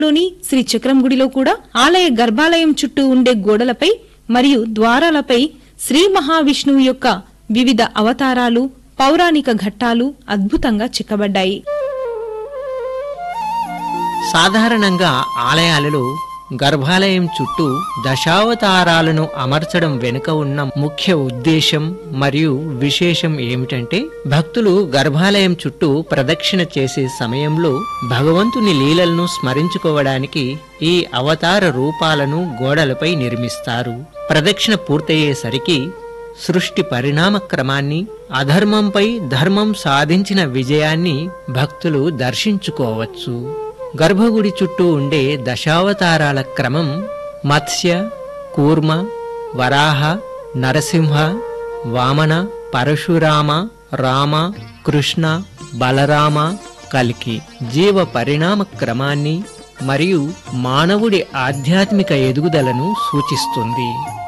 లోని శ్రీ చక్రం గుడిలో కూడా ఆలయ గర్భాలయం చుట్టూ ఉండే గోడలపై మరియు ద్వారాలపై శ్రీ మహావిష్ణువు యొక్క వివిధ అవతారాలు పౌరాణిక ఘట్టాలు అద్భుతంగా చిక్కబడ్డాయి సాధారణంగా ఆలయాలలో గర్భాలయం చుట్టూ దశావతారాలను అమర్చడం వెనుక ఉన్న ముఖ్య ఉద్దేశం మరియు విశేషం ఏమిటంటే భక్తులు గర్భాలయం చుట్టూ ప్రదక్షిణ చేసే సమయంలో భగవంతుని లీలలను స్మరించుకోవడానికి ఈ అవతార రూపాలను గోడలపై నిర్మిస్తారు ప్రదక్షిణ పూర్తయ్యేసరికి సృష్టి పరిణామ క్రమాన్ని అధర్మంపై ధర్మం సాధించిన విజయాన్ని భక్తులు దర్శించుకోవచ్చు గర్భగుడి చుట్టూ ఉండే దశావతారాల క్రమం మత్స్య కూర్మ వరాహ నరసింహ వామన పరశురామ రామ కృష్ణ బలరామ కల్కి జీవ పరిణామ క్రమాన్ని మరియు మానవుడి ఆధ్యాత్మిక ఎదుగుదలను సూచిస్తుంది